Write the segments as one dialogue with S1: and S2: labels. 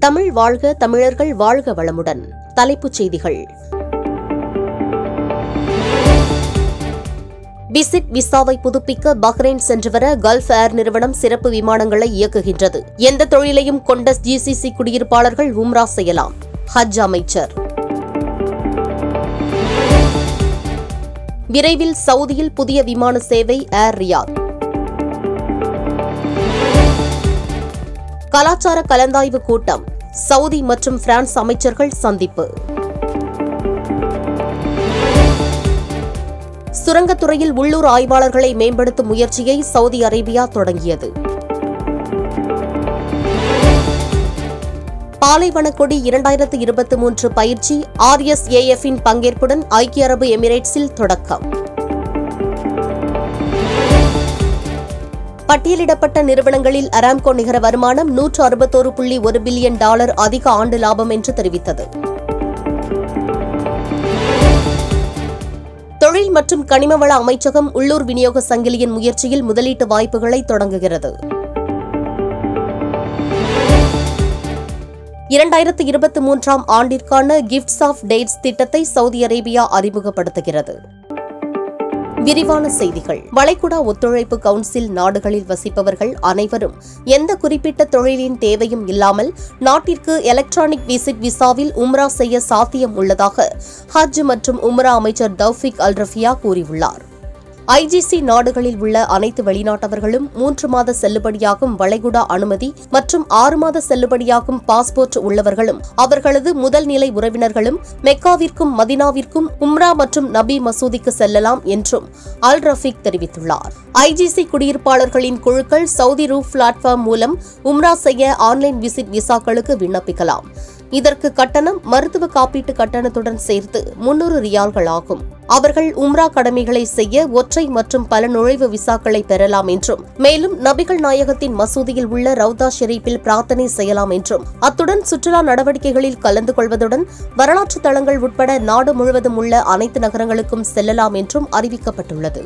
S1: தமிழ் வாழ்க தமிழர்கள் வாழ்க வளமுடன் தலைப்புச் செய்திகள் விசிட் விசாவை புதுப்பிக்க பஹ்ரைன் சென்று வர கல்ஃப் ஏர் நிறுவனம் சிறப்பு விமானங்களை இயக்குகின்றது எந்த தொழிலையும் கொண்ட ஜிசிசி குடியிருப்பாளர்கள் உம்ரா செய்யலாம் ஹஜ் அமைச்சர் விரைவில் சவுதியில் புதிய விமான சேவை ஏர் ரியாத் கலாச்சார கலந்தாய்வு கூட்டம் சவுதி மற்றும் பிரான்ஸ் அமைச்சர்கள் சந்திப்பு சுரங்கத்துறையில் உள்ளூர் ஆய்வாளர்களை மேம்படுத்தும் முயற்சியை சவுதி அரேபியா தொடங்கியது பாலைவனக்கொடி இரண்டாயிரத்து இருபத்தி மூன்று பயிற்சி ஆர்எஸ்ஏஎஃப்பின் பங்கேற்புடன் ஐக்கிய அரபு எமிரேட்ஸில் தொடக்கம் பட்டியலிடப்பட்ட நிறுவனங்களில் அராம்கோ நிகர வருமானம் நூற்று அறுபத்தோரு புள்ளி ஒரு பில்லியன் டாலர் அதிக ஆண்டு லாபம் என்று தெரிவித்தது தொழில் மற்றும் கனிமவள அமைச்சகம் உள்ளூர் விநியோக சங்கிலியின் முயற்சியில் முதலீட்டு வாய்ப்புகளை தொடங்குகிறது இரண்டாயிரத்து இருபத்தி மூன்றாம் ஆண்டிற்கான கிஃப்ட்ஸ் ஆஃப் டேட்ஸ் திட்டத்தை சவுதி அரேபியா அறிமுகப்படுத்துகிறது விரிவான செய்திகள் வளைகுடா ஒத்துழைப்பு கவுன்சில் நாடுகளில் வசிப்பவர்கள் அனைவரும் எந்த குறிப்பிட்ட தொழிலின் தேவையும் இல்லாமல் நாட்டிற்கு எலக்ட்ரானிக் விசிட் விசாவில் உம்ரா செய்ய சாத்தியம் உள்ளதாக ஹஜ் மற்றும் உம்ரா அமைச்சர் தௌஃபிக் அல் ரஃபியா கூறியுள்ளார் ஐஜிசி நாடுகளில் உள்ள அனைத்து வெளிநாட்டவர்களும் மூன்று மாத செல்லுபடியாகும் வளைகுடா அனுமதி மற்றும் ஆறு மாத செல்லுபடியாகும் பாஸ்போர்ட் உள்ளவர்களும் அவர்களது முதல் நிலை உறவினர்களும் மெக்காவிற்கும் மதினாவிற்கும் உம்ரா மற்றும் நபி மசூதிக்கு செல்லலாம் என்றும் அல் ரஃபீக் தெரிவித்துள்ளார் ஐஜிசி குடியிருப்பாளர்களின் குழுக்கள் சவுதி ரூஃப் பிளாட்ஃபார்ம் மூலம் உம்ரா செய்ய ஆன்லைன் விசிட் விசாக்களுக்கு விண்ணப்பிக்கலாம் இதற்கு கட்டணம் மருத்துவ காப்பீட்டு கட்டணத்துடன் சேர்த்து முன்னூறு ரியால்கள் ஆகும் அவர்கள் உம்ரா கடமைகளை செய்ய ஒற்றை மற்றும் பல நுழைவு விசாக்களை பெறலாம் என்றும் மேலும் நபிகள் நாயகத்தின் மசூதியில் உள்ள ரவுதா ஷெரீப்பில் பிரார்த்தனை செய்யலாம் என்றும் அத்துடன் சுற்றுலா நடவடிக்கைகளில் கலந்து கொள்வதுடன் வரலாற்று தளங்கள் உட்பட நாடு முழுவதும் உள்ள அனைத்து நகரங்களுக்கும் செல்லலாம் என்றும் அறிவிக்கப்பட்டுள்ளது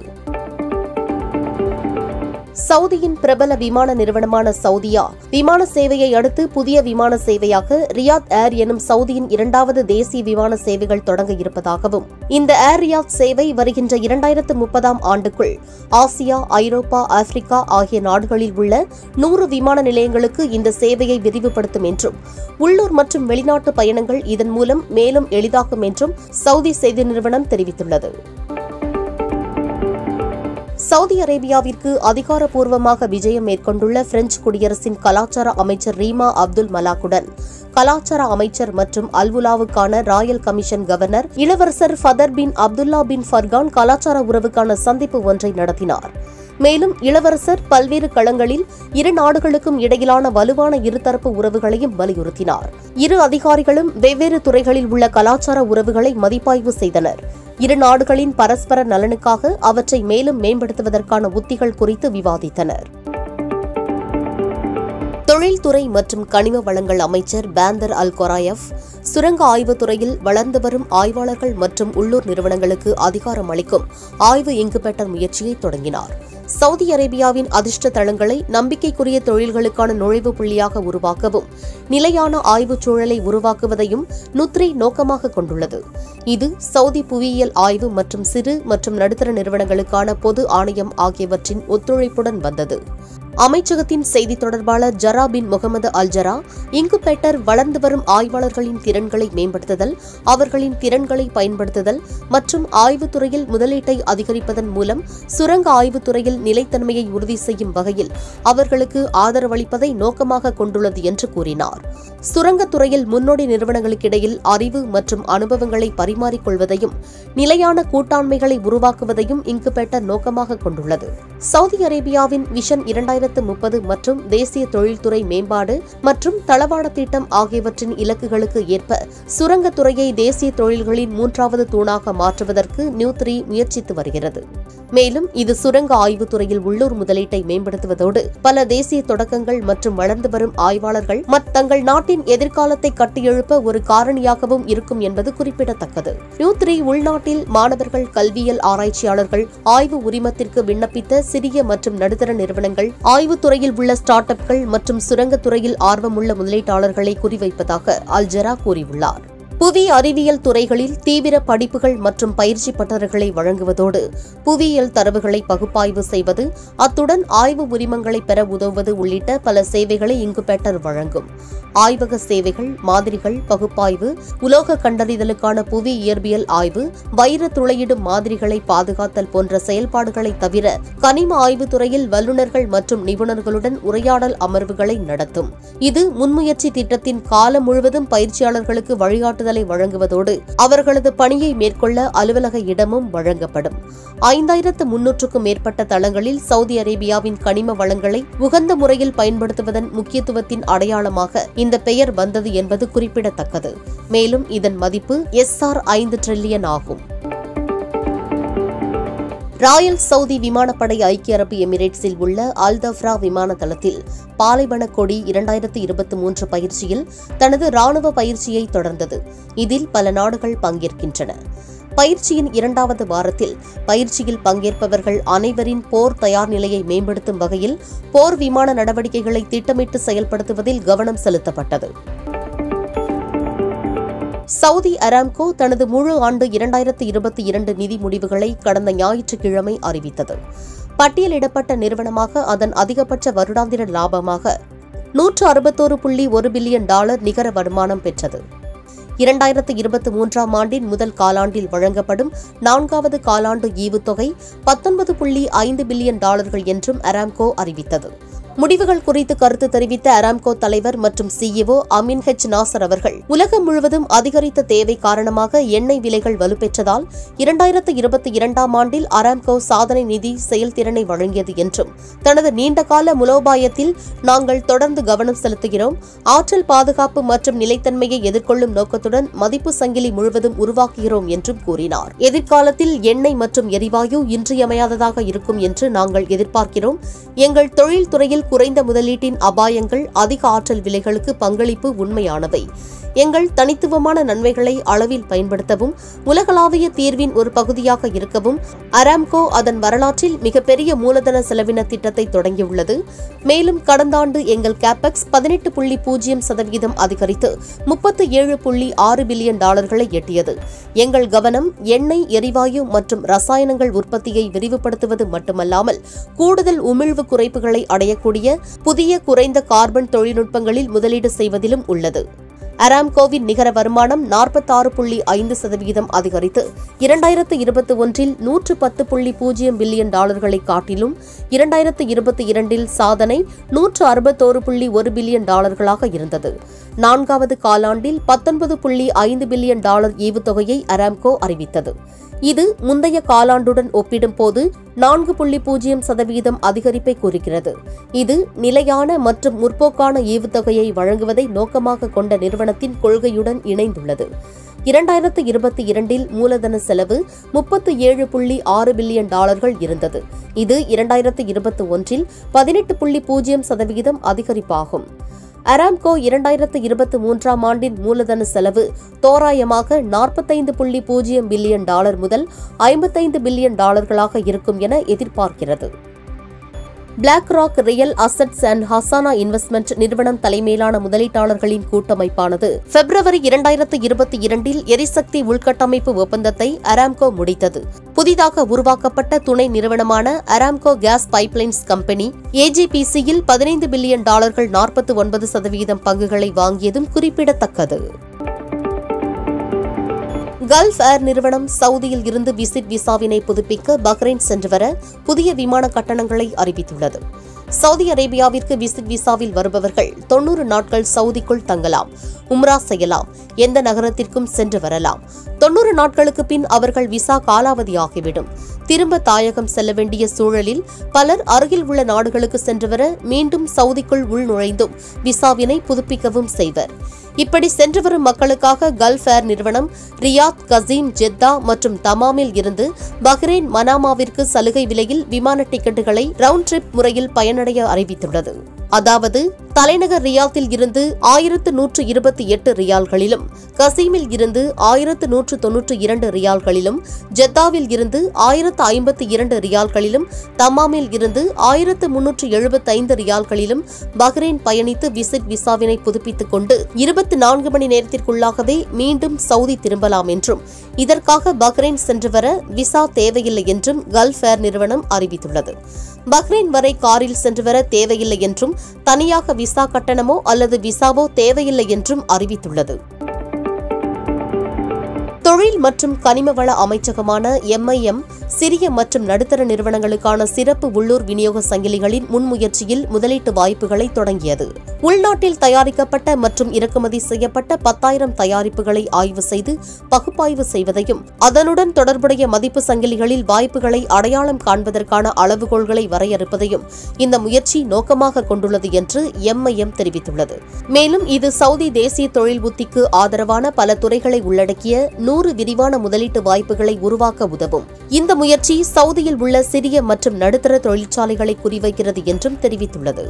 S1: சவுதியின் பிரபல விமான நிறுவனமான சவுதியா விமான சேவையை அடுத்து புதிய விமான சேவையாக ரியாத் ஏர் எனும் சவுதியின் இரண்டாவது தேசிய விமான சேவைகள் தொடங்க இருப்பதாகவும் இந்த ஏர் ரியாத் சேவை வருகின்ற இரண்டாயிரத்து முப்பதாம் ஆண்டுக்குள் ஆசியா ஐரோப்பா ஆப்பிரிக்கா ஆகிய நாடுகளில் உள்ள நூறு விமான நிலையங்களுக்கு இந்த சேவையை விரிவுபடுத்தும் என்றும் உள்ளூர் மற்றும் வெளிநாட்டு பயணங்கள் இதன் மூலம் மேலும் எளிதாகும் என்றும் சவுதி செய்தி நிறுவனம் தெரிவித்துள்ளது சவுதி அரேபியாவிற்கு அதிகாரப்பூர்வமாக விஜயம் மேற்கொண்டுள்ள பிரெஞ்சு குடியரசின் கலாச்சார அமைச்சர் ரீமா அப்துல் மலாக்குடன் கலாச்சார அமைச்சர் மற்றும் அல்வுலாவுக்கான ராயல் கமிஷன் கவர்னர் இளவரசர் ஃபதர் பின் அப்துல்லா பின் ஃபர்கான் கலாச்சார உறவுக்கான சந்திப்பு ஒன்றை நடத்தினார் மேலும் இளவரசர் பல்வேறு களங்களில் இரு நாடுகளுக்கும் இடையிலான வலுவான இருதரப்பு உறவுகளையும் வலியுறுத்தினார் இரு அதிகாரிகளும் வெவ்வேறு துறைகளில் உள்ள கலாச்சார உறவுகளை மதிப்பாய்வு செய்தனர் இரு நாடுகளின் பரஸ்பர நலனுக்காக அவற்றை மேலும் மேம்படுத்துவதற்கான உத்திகள் குறித்து விவாதித்தனர் தொழில்துறை மற்றும் கனிம வளங்கள் அமைச்சர் பேந்தர் அல் கொராயப் சுரங்க ஆய்வுத் துறையில் வளர்ந்து வரும் ஆய்வாளர்கள் மற்றும் உள்ளூர் நிறுவனங்களுக்கு அதிகாரம் அளிக்கும் ஆய்வு இங்குபெட்டர் முயற்சியை தொடங்கினார் சவுதி அரேபியாவின் அதிர்ஷ்ட தளங்களை நம்பிக்கைக்குரிய தொழில்களுக்கான நுழைவு புள்ளியாக உருவாக்கவும் நிலையான ஆய்வுச் சூழலை உருவாக்குவதையும் நுத்ரி நோக்கமாக கொண்டுள்ளது இது சவுதி புவியியல் ஆய்வு மற்றும் சிறு மற்றும் நடுத்தர நிறுவனங்களுக்கான பொது ஆணையம் ஆகியவற்றின் ஒத்துழைப்புடன் வந்தது அமைச்சகத்தின் செய்தி தொடர்பாளர் ஜரா பின் முகமது அல் ஜரா இங்குபெட்டர் வளர்ந்து வரும் ஆய்வாளர்களின் திறன்களை மேம்படுத்துதல் அவர்களின் திறன்களை பயன்படுத்துதல் மற்றும் ஆய்வுத்துறையில் முதலீட்டை அதிகரிப்பதன் மூலம் சுரங்க ஆய்வுத்துறையில் நிலைத்தன்மையை உறுதி செய்யும் வகையில் அவர்களுக்கு ஆதரவளிப்பதை நோக்கமாக கொண்டுள்ளது என்று கூறினார் சுரங்கத்துறையில் முன்னோடி நிறுவனங்களுக்கிடையில் அறிவு மற்றும் அனுபவங்களை பரிமாறிக்கொள்வதையும் நிலையான கூட்டாண்மைகளை உருவாக்குவதையும் இங்குபெட்டர் நோக்கமாக கொண்டுள்ளது சவுதி அரேபியாவின் விஷன் இரண்டாயிரத்து முப்பது மற்றும் தேசிய தொழில்துறை மேம்பாடு மற்றும் தளவாட திட்டம் ஆகியவற்றின் இலக்குகளுக்கு ஏற்ப சுரங்கத்துறையை தேசிய தொழில்களின் மூன்றாவது தூணாக மாற்றுவதற்கு நியூ த்ரீ முயற்சித்து வருகிறது மேலும் இது சுரங்க ஆய்வுத் துறையில் உள்ளூர் முதலீட்டை மேம்படுத்துவதோடு பல தேசிய தொடக்கங்கள் மற்றும் வளர்ந்து வரும் ஆய்வாளர்கள் மத் தங்கள் நாட்டின் எதிர்காலத்தை கட்டியெழுப்ப ஒரு காரணியாகவும் இருக்கும் என்பது குறிப்பிடத்தக்கது நியூ த்ரீ உள்நாட்டில் மாணவர்கள் கல்வியல் ஆராய்ச்சியாளர்கள் ஆய்வு உரிமத்திற்கு விண்ணப்பித்த சிறிய மற்றும் நடுத்தர நிறுவனங்கள் ஆய்வுத் துறையில் உள்ள ஸ்டார்ட் அப்கள் மற்றும் சுரங்கத் துறையில் ஆர்வமுள்ள முதலீட்டாளர்களை குறிவைப்பதாக அல்ஜரா கூறியுள்ளார் புவி அறிவியல் துறைகளில் தீவிர படிப்புகள் மற்றும் பயிற்சி பட்டறைகளை வழங்குவதோடு புவியியல் தரவுகளை பகுப்பாய்வு செய்வது அத்துடன் ஆய்வு உரிமங்களை பெற உதவுவது உள்ளிட்ட பல சேவைகளை இங்குபேட்டர் வழங்கும் ஆய்வக சேவைகள் மாதிரிகள் பகுப்பாய்வு உலோக கண்டறிதலுக்கான புவி இயற்பியல் ஆய்வு வைர துளையிடும் மாதிரிகளை பாதுகாத்தல் போன்ற செயல்பாடுகளை தவிர கனிம ஆய்வுத் துறையில் வல்லுநர்கள் மற்றும் நிபுணர்களுடன் உரையாடல் அமர்வுகளை நடத்தும் இது முன்முயற்சி திட்டத்தின் காலம் முழுவதும் பயிற்சியாளர்களுக்கு வழிகாட்டுதலை வழங்குவதோடு அவர்களது பணியை மேற்கொள்ள அலுவலக இடமும் வழங்கப்படும் ஐந்தாயிரத்து முன்னூற்றுக்கும் மேற்பட்ட தளங்களில் சவுதி அரேபியாவின் கனிம வளங்களை உகந்த முறையில் பயன்படுத்துவதன் முக்கியத்துவத்தின் அடையாளமாக இந்த பெயர் வந்தது என்பது குறிப்பிடத்தக்கது மேலும் இதன் மதிப்பு எஸ்ஆர் ஐந்து டிரில்லியன் ஆகும் ராயல் சவுதி விமானப்படை ஐக்கிய அரபு எமிரேட்ஸில் உள்ள அல்தஃப்ரா விமான தளத்தில் பாலைவன கொடி இரண்டாயிரத்து இருபத்தி மூன்று பயிற்சியில் தனது ராணுவ பயிற்சியை தொடர்ந்தது இதில் பல நாடுகள் பங்கேற்கின்றன பயிற்சியின் இரண்டாவது வாரத்தில் பயிற்சியில் பங்கேற்பவர்கள் அனைவரின் போர் தயார் நிலையை மேம்படுத்தும் வகையில் போர் விமான நடவடிக்கைகளை திட்டமிட்டு செயல்படுத்துவதில் கவனம் செலுத்தப்பட்டது சவுதி அராம்கோ தனது முழு ஆண்டு இரண்டாயிரத்து இருபத்தி இரண்டு நிதி முடிவுகளை கடந்த ஞாயிற்றுக்கிழமை அறிவித்தது பட்டியலிடப்பட்ட நிறுவனமாக அதன் அதிகபட்ச வருடாந்திர லாபமாக நூற்று அறுபத்தோரு புள்ளி ஒரு பில்லியன் டாலர் நிகர வருமானம் பெற்றது இரண்டாயிரத்து இருபத்தி மூன்றாம் ஆண்டின் முதல் காலாண்டில் வழங்கப்படும் நான்காவது காலாண்டு ஈவுத்தொகை பத்தொன்பது புள்ளி ஐந்து பில்லியன் டாலர்கள் என்றும் அராம்கோ அறிவித்தது முடிவுகள் குறித்து கருத்து தெரிவித்த அராம்கோ தலைவர் மற்றும் சிஇஓ அமின் ஹெச் நாசர் அவர்கள் உலகம் முழுவதும் அதிகரித்த தேவை காரணமாக எண்ணெய் விலைகள் வலுப்பெற்றதால் இரண்டாயிரத்து இருபத்தி இரண்டாம் ஆண்டில் அராம்கோ சாதனை நிதி செயல்திறனை வழங்கியது என்றும் தனது நீண்டகால முலோபாயத்தில் நாங்கள் தொடர்ந்து கவனம் செலுத்துகிறோம் ஆற்றல் பாதுகாப்பு மற்றும் நிலைத்தன்மையை எதிர்கொள்ளும் நோக்கத்துடன் மதிப்பு சங்கிலி முழுவதும் உருவாக்குகிறோம் என்றும் கூறினார் எதிர்காலத்தில் எண்ணெய் மற்றும் எரிவாயு இன்றியமையாததாக இருக்கும் என்று நாங்கள் எதிர்பார்க்கிறோம் எங்கள் தொழில்துறையில் குறைந்த முதலீட்டின் அபாயங்கள் அதிக ஆற்றல் விலைகளுக்கு பங்களிப்பு உண்மையானவை எங்கள் தனித்துவமான நன்மைகளை அளவில் பயன்படுத்தவும் உலகளாவிய தீர்வின் ஒரு பகுதியாக இருக்கவும் அராம்கோ அதன் வரலாற்றில் மிகப்பெரிய மூலதன செலவின திட்டத்தை தொடங்கியுள்ளது மேலும் கடந்த ஆண்டு எங்கள் கேபெக்ஸ் பதினெட்டு புள்ளி பூஜ்ஜியம் சதவீதம் அதிகரித்து முப்பத்து ஏழு புள்ளி ஆறு பில்லியன் டாலர்களை எட்டியது எங்கள் கவனம் எண்ணெய் எரிவாயு மற்றும் ரசாயனங்கள் உற்பத்தியை விரிவுபடுத்துவது மட்டுமல்லாமல் கூடுதல் உமிழ்வு குறைப்புகளை அடையக்கூடிய புதிய குறைந்த கார்பன் தொழில்நுட்பங்களில் முதலீடு செய்வதிலும் உள்ளது அராம்கோவின் நிகர வருமானம் நாற்பத்தாறு புள்ளி ஐந்து சதவீதம் அதிகரித்து இரண்டாயிரத்து இருபத்தி ஒன்றில் நூற்று பத்து புள்ளி பூஜ்ஜியம் பில்லியன் டாலர்களை காட்டிலும் இரண்டாயிரத்து இருபத்தி இரண்டில் சாதனை நூற்று அறுபத்தோரு புள்ளி ஒரு பில்லியன் டாலர்களாக இருந்தது நான்காவது காலாண்டில் பத்தொன்பது புள்ளி ஐந்து பில்லியன் டாலர் ஈவுத்தொகையை அராம்கோ அறிவித்தது இது முந்தைய காலாண்டுடன் ஒப்பிடும்போது நான்கு புள்ளி பூஜ்ஜியம் சதவீதம் அதிகரிப்பை குறிக்கிறது இது நிலையான மற்றும் முற்போக்கான ஈவுத்தொகையை வழங்குவதை நோக்கமாக கொண்ட நிறுவனத்தின் கொள்கையுடன் இணைந்துள்ளது இரண்டாயிரத்து இருபத்தி இரண்டில் மூலதன செலவு முப்பத்து ஏழு புள்ளி ஆறு பில்லியன் டாலர்கள் இருந்தது இது இரண்டாயிரத்து இருபத்தி ஒன்றில் பதினெட்டு புள்ளி பூஜ்ஜியம் சதவீதம் அதிகரிப்பாகும் அராம்கோ இரண்டாயிரத்து இருபத்தி மூன்றாம் ஆண்டின் மூலதன செலவு தோராயமாக நாற்பத்தைந்து புள்ளி பூஜ்ஜியம் பில்லியன் டாலர் முதல் ஐம்பத்தைந்து பில்லியன் டாலர்களாக இருக்கும் என எதிர்பார்க்கிறது BlackRock real assets and Hassana investment நிறுவனம் தலைமையிலான முதலீட்டாளர்களின் கூட்டமைப்பானது பிப்ரவரி இரண்டாயிரத்து இருபத்தி இரண்டில் எரிசக்தி உள்கட்டமைப்பு ஒப்பந்தத்தை அராம்கோ முடித்தது புதிதாக உருவாக்கப்பட்ட துணை நிறுவனமான அராம்கோ கேஸ் பைப்லைன்ஸ் கம்பெனி ஏஜிபிசியில் பதினைந்து பில்லியன் டாலர்கள் நாற்பத்தி ஒன்பது சதவீதம் பங்குகளை வாங்கியதும் குறிப்பிடத்தக்கது கல்ஃப் ஏர் நிறுவனம் சவுதியில் இருந்து விசிட் விசாவினை புதுப்பிக்க பஹ்ரைன் சென்று வர புதிய விமான கட்டணங்களை அறிவித்துள்ளது சவுதி அரேபியாவிற்கு விசிட் விசாவில் வருபவர்கள் தொன்னூறு நாட்கள் சவுதிக்குள் தங்கலாம் உம்ரா செய்யலாம் எந்த நகரத்திற்கும் சென்று வரலாம் தொன்னூறு நாட்களுக்கு பின் அவர்கள் விசா காலாவதியாகிவிடும் திரும்ப தாயகம் செல்ல வேண்டிய சூழலில் பலர் அருகில் உள்ள நாடுகளுக்கு சென்று வர மீண்டும் சவுதிக்குள் உள்நுழைந்தும் விசாவினை புதுப்பிக்கவும் செய்வர் இப்படி சென்று வரும் மக்களுக்காக கல்ஃப் ஏர் நிறுவனம் ரியாத் கசீம் ஜெத்தா மற்றும் தமாமில் இருந்து பஹ்ரைன் மனாமாவிற்கு சலுகை விலையில் விமான டிக்கெட்டுகளை ரவுண்ட் ட்ரிப் முறையில் பயனடைய அறிவித்துள்ளது அதாவது தலைநகர் ரியாத்தில் இருந்து ஆயிரத்து நூற்று இருபத்தி எட்டு ரியால்களிலும் கசீமில் இருந்து ஆயிரத்து நூற்று தொன்னூற்று இரண்டு ரியால்களிலும் ஜெத்தாவில் இருந்து ஆயிரத்து ஐம்பத்தி இரண்டு ரியால்களிலும் தமாமில் இருந்து ஆயிரத்து முன்னூற்று எழுபத்தைந்து ரியால்களிலும் பஹ்ரைன் பயணித்து விசிட் விசாவினை புதுப்பித்துக் கொண்டு இருபத்தி நான்கு மணி நேரத்திற்குள்ளாகவே மீண்டும் சவுதி திரும்பலாம் என்றும் இதற்காக பஹ்ரைன் சென்று வர விசா தேவையில்லை என்றும் கல்ஃப் ஏர் நிறுவனம் அறிவித்துள்ளது பஹ்ரைன் வரை காரில் சென்று வர தேவையில்லை என்றும் தனியாக விசா கட்டணமோ அல்லது விசாவோ தேவையில்லை என்றும் அறிவித்துள்ளது தொழில் மற்றும் கனிமவள அமைச்சகமான எம்ஐஎம் சிறிய மற்றும் நடுத்தர நிறுவனங்களுக்கான சிறப்பு உள்ளூர் விநியோக சங்கிலிகளின் முன்முயற்சியில் முதலீட்டு வாய்ப்புகளை தொடங்கியது உள்நாட்டில் தயாரிக்கப்பட்ட மற்றும் இறக்குமதி செய்யப்பட்ட பத்தாயிரம் தயாரிப்புகளை ஆய்வு செய்து பகுப்பாய்வு செய்வதையும் அதனுடன் தொடர்புடைய மதிப்பு சங்கிலிகளில் வாய்ப்புகளை அடையாளம் காண்பதற்கான அளவுகோல்களை வரையறுப்பதையும் இந்த முயற்சி நோக்கமாக கொண்டுள்ளது என்று எம்ஐஎம் தெரிவித்துள்ளது மேலும் இது சவுதி தேசிய தொழில் உத்திக்கு ஆதரவான பல துறைகளை உள்ளடக்கிய நூறு விரிவான முதலீட்டு வாய்ப்புகளை உருவாக்க உதவும் இந்த முயற்சி சவுதியில் உள்ள சிறிய மற்றும் நடுத்தர தொழிற்சாலைகளை குறிவைக்கிறது என்றும் தெரிவித்துள்ளது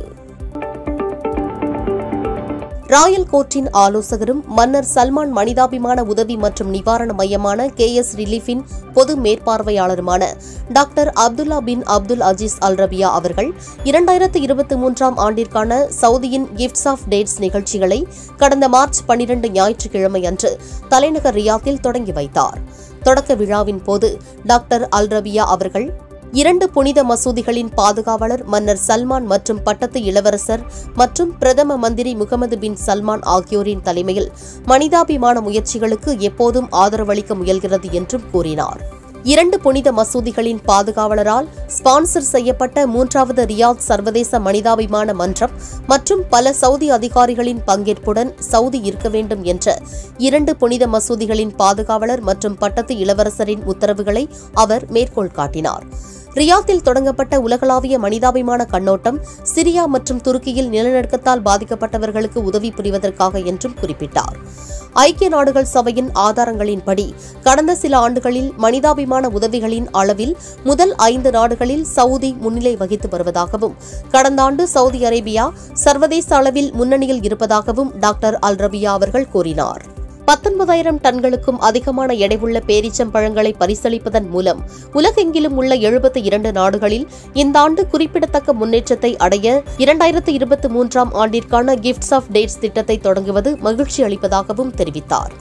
S1: ராயல் கோர்ட்டின் ஆலோசகரும் மன்னர் சல்மான் மனிதாபிமான உதவி மற்றும் நிவாரண மையமான கே எஸ் ரிலீஃபின் பொது மேற்பார்வையாளருமான doctor Abdullah bin Abdul Aziz al Rabiah அவர்கள் இரண்டாயிரத்து இருபத்தி மூன்றாம் ஆண்டிற்கான சவுதியின் கிஃப்ட்ஸ் ஆஃப் டேட்ஸ் நிகழ்ச்சிகளை கடந்த மார்ச் பனிரண்டு ஞாயிற்றுக்கிழமை அன்று தலைநகர் ரியாத்தில் தொடங்கி வைத்தார் தொடக்க விழாவின் போது டாக்டர் அல் ரபியா அவர்கள் இரண்டு புனித மசூதிகளின் பாதுகாவலர் மன்னர் சல்மான் மற்றும் பட்டத்து இளவரசர் மற்றும் பிரதம மந்திரி முகமது பின் சல்மான் ஆகியோரின் தலைமையில் மனிதாபிமான முயற்சிகளுக்கு எப்போதும் ஆதரவளிக்க முயல்கிறது என்றும் கூறினார் இரண்டு புனித மசூதிகளின் பாதுகாவலரால் ஸ்பான்சர் செய்யப்பட்ட மூன்றாவது ரியாத் சர்வதேச மனிதாபிமான மன்றம் மற்றும் பல சவுதி அதிகாரிகளின் பங்கேற்புடன் சவுதி இருக்க வேண்டும் என்ற இரண்டு புனித மசூதிகளின் பாதுகாவலர் மற்றும் பட்டத்து இளவரசரின் உத்தரவுகளை அவர் மேற்கோள் காட்டினார் ரியாத்தில் தொடங்கப்பட்ட உலகளாவிய மனிதாபிமான கண்ணோட்டம் சிரியா மற்றும் துருக்கியில் நிலநடுக்கத்தால் பாதிக்கப்பட்டவர்களுக்கு உதவி புரிவதற்காக என்றும் குறிப்பிட்டார் ஐக்கிய நாடுகள் சபையின் ஆதாரங்களின்படி கடந்த சில ஆண்டுகளில் மனிதாபிமான உதவிகளின் அளவில் முதல் ஐந்து நாடுகளில் சவுதி முன்னிலை வகித்து வருவதாகவும் கடந்த ஆண்டு சவுதி அரேபியா சர்வதேச அளவில் முன்னணியில் இருப்பதாகவும் டாக்டர் அல் ரபியா அவர்கள் கூறினார் பத்தொன்பதாயிரம் டன்களுக்கும் அதிகமான எடையுள்ள பேரீச்சம்பழங்களை பரிசளிப்பதன் மூலம் உலகெங்கிலும் உள்ள எழுபத்தி இரண்டு நாடுகளில் இந்த ஆண்டு குறிப்பிடத்தக்க முன்னேற்றத்தை அடைய இரண்டாயிரத்து இருபத்தி மூன்றாம் ஆண்டிற்கான கிஃப்ட்ஸ் ஆஃப் டேட்ஸ் திட்டத்தை தொடங்குவது மகிழ்ச்சி அளிப்பதாகவும் தெரிவித்தார்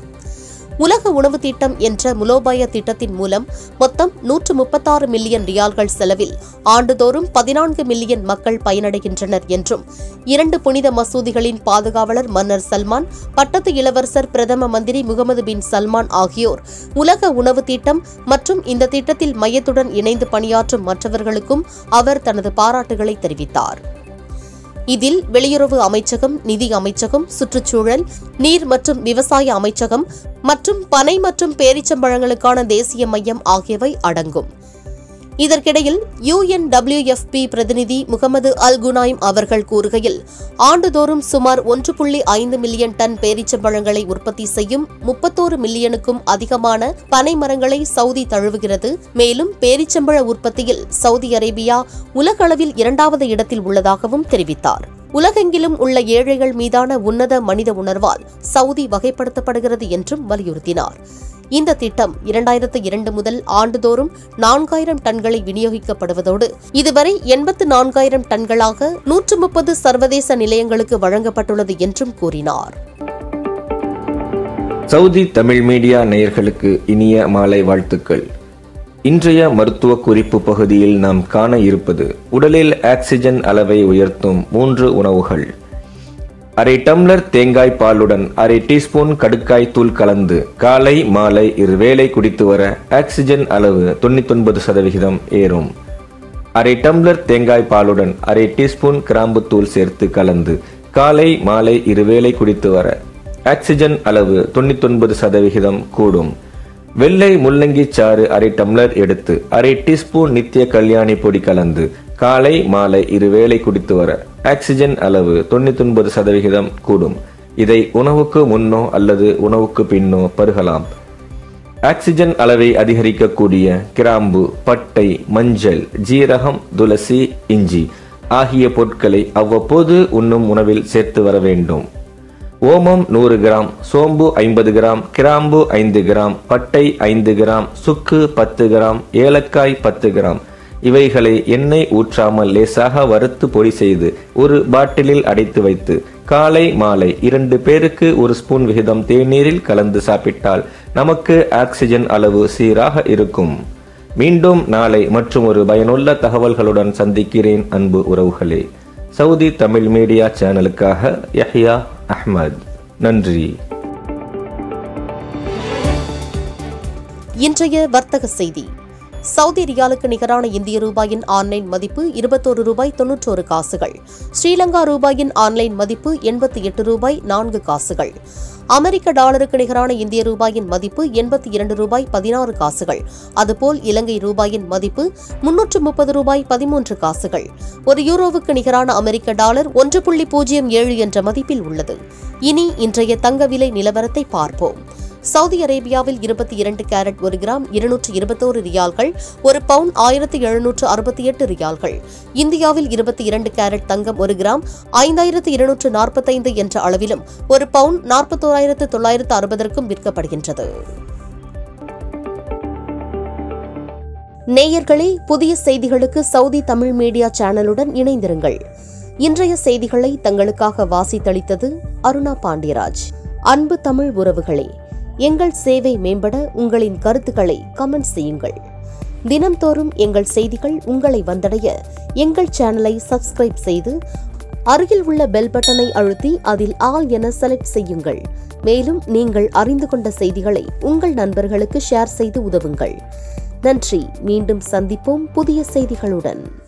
S1: உலக உணவு திட்டம் என்ற முலோபாய திட்டத்தின் மூலம் மொத்தம் நூற்று முப்பத்தாறு மில்லியன் ரியால்கள் செலவில் ஆண்டுதோறும் பதினான்கு மில்லியன் மக்கள் பயனடைகின்றனர் என்றும் இரண்டு புனித மசூதிகளின் பாதுகாவலர் மன்னர் சல்மான் பட்டத்து இளவரசர் பிரதம மந்திரி முகமது பின் சல்மான் ஆகியோர் உலக உணவு திட்டம் மற்றும் இந்த திட்டத்தில் மையத்துடன் இணைந்து பணியாற்றும் மற்றவர்களுக்கும் அவர் தனது பாராட்டுகளை தெரிவித்தார் இதில் வெளியுறவு அமைச்சகம் நிதி அமைச்சகம் சுற்றுச்சூழல் நீர் மற்றும் விவசாய அமைச்சகம் மற்றும் பனை மற்றும் பேரிச்சம்பழங்களுக்கான தேசிய மையம் ஆகியவை அடங்கும் இதற்கிடையில் யுஎன்டபிள்யூஎஃப்பி பிரதிநிதி முகமது அல் குனாயிம் அவர்கள் கூறுகையில் ஆண்டுதோறும் சுமார் ஒன்று புள்ளி ஐந்து மில்லியன் டன் பேரீச்சம்பழங்களை உற்பத்தி செய்யும் முப்பத்தோரு மில்லியனுக்கும் அதிகமான பனை மரங்களை சவுதி தழுவுகிறது மேலும் பேரிச்சம்பழ உற்பத்தியில் சவுதி அரேபியா உலகளவில் இரண்டாவது இடத்தில் உள்ளதாகவும் தெரிவித்தார் உலகெங்கிலும் உள்ள ஏழைகள் மீதான உன்னத மனித உணர்வால் சவுதி வகைப்படுத்தப்படுகிறது என்றும் வலியுறுத்தினார் இந்த திட்டம் இரண்டாயிரத்து இரண்டு முதல் ஆண்டுதோறும் நான்காயிரம் டன்களை விநியோகிக்கப்படுவதோடு இதுவரை எண்பத்து நான்காயிரம் டன்களாக நூற்று முப்பது சர்வதேச நிலையங்களுக்கு வழங்கப்பட்டுள்ளது என்றும் கூறினார்
S2: சவுதி தமிழ் மீடியா நேயர்களுக்கு இனிய மாலை வாழ்த்துக்கள் இன்றைய மருத்துவ குறிப்பு பகுதியில் நாம் காண இருப்பது உடலில் ஆக்சிஜன் அளவை உயர்த்தும் மூன்று உணவுகள் அரை டம்ளர் தேங்காய் பாலுடன் அரை டீஸ்பூன் கடுக்காய் தூள் கலந்து காலை மாலை இருவேளை குடித்து வர ஆக்சிஜன் அளவு தொண்ணூத்தொன்பது சதவிகிதம் ஏறும் அரை டம்ளர் தேங்காய் பாலுடன் அரை டீஸ்பூன் கிராம்பு தூள் சேர்த்து கலந்து காலை மாலை இருவேளை குடித்து வர ஆக்சிஜன் அளவு 99% சதவிகிதம் கூடும் வெள்ளை முள்ளங்கி சாறு அரை டம்ளர் எடுத்து அரை டீஸ்பூன் நித்திய கல்யாணி பொடி கலந்து காலை மாலை இருவேளை குடித்து வர ஆக்சிஜன் அளவு 99% சதவிகிதம் கூடும் இதை உணவுக்கு முன்னோ அல்லது உணவுக்கு பின்னோ பருகலாம் ஆக்சிஜன் அளவை அதிகரிக்கக்கூடிய கிராம்பு பட்டை மஞ்சள் ஜீரகம் துளசி இஞ்சி ஆகிய பொருட்களை அவ்வப்போது உண்ணும் உணவில் சேர்த்து வர வேண்டும் ஓமம் நூறு கிராம் சோம்பு ஐம்பது கிராம் கிராம்பு ஐந்து கிராம் பட்டை ஐந்து கிராம் சுக்கு பத்து கிராம் ஏலக்காய் பத்து கிராம் இவைகளை எண்ணெய் ஊற்றாமல் லேசாக வறுத்து பொடி செய்து ஒரு பாட்டிலில் அடைத்து வைத்து காலை மாலை இரண்டு பேருக்கு ஒரு ஸ்பூன் விகிதம் தேநீரில் கலந்து சாப்பிட்டால் நமக்கு ஆக்சிஜன் அளவு சீராக இருக்கும் மீண்டும் நாளை மற்றும் ஒரு பயனுள்ள தகவல்களுடன் சந்திக்கிறேன் அன்பு உறவுகளே சவுதி தமிழ் மீடியா சேனலுக்காக யஹ்யா அஹ்மத் நன்றி
S1: இன்றைய வர்த்தக செய்தி சவுதி ரியாலுக்கு நிகரான இந்திய ரூபாயின் ஆன்லைன் மதிப்பு இருபத்தோரு ரூபாய் தொன்னூற்றோரு காசுகள் ஸ்ரீலங்கா ரூபாயின் ஆன்லைன் மதிப்பு எண்பத்தி எட்டு ரூபாய் நான்கு காசுகள் அமெரிக்க டாலருக்கு நிகரான இந்திய ரூபாயின் மதிப்பு எண்பத்தி இரண்டு ரூபாய் பதினாறு காசுகள் அதுபோல் இலங்கை ரூபாயின் மதிப்பு முன்னூற்று முப்பது ரூபாய் பதிமூன்று காசுகள் ஒரு யூரோவுக்கு நிகரான அமெரிக்க டாலர் ஒன்று புள்ளி பூஜ்ஜியம் ஏழு என்ற மதிப்பில் உள்ளது இனி இன்றைய தங்க விலை நிலவரத்தை பார்ப்போம் சவுதி அரேபியாவில் இருபத்தி இரண்டு கேரட் ஒரு கிராம் இருநூற்று இருபத்தோரு ரியால்கள் ஒரு பவுன் ஆயிரத்து எழுநூற்று அறுபத்தி எட்டு ரியால்கள் இந்தியாவில் இருபத்தி இரண்டு கேரட் தங்கம் ஒரு கிராம் ஐந்தாயிரத்து இருநூற்று நாற்பத்தைந்து என்ற அளவிலும் ஒரு பவுன் நாற்பத்தோராயிரத்து தொள்ளாயிரத்து அறுபதற்கும் விற்கப்படுகின்றது நேயர்களே புதிய செய்திகளுக்கு சவுதி தமிழ் மீடியா சேனலுடன் இணைந்திருங்கள் இன்றைய செய்திகளை தங்களுக்காக வாசித்தளித்தது அருணா பாண்டியராஜ் அன்பு தமிழ் உறவுகளே எங்கள் சேவை மேம்பட உங்களின் கருத்துக்களை கமெண்ட் செய்யுங்கள் தினம்தோறும் எங்கள் செய்திகள் உங்களை வந்தடைய எங்கள் சேனலை சப்ஸ்கிரைப் செய்து அருகில் உள்ள பெல் பட்டனை அழுத்தி அதில் ஆல் என செலக்ட் செய்யுங்கள் மேலும் நீங்கள் அறிந்து கொண்ட செய்திகளை உங்கள் நண்பர்களுக்கு ஷேர் செய்து உதவுங்கள் நன்றி மீண்டும் சந்திப்போம் புதிய செய்திகளுடன்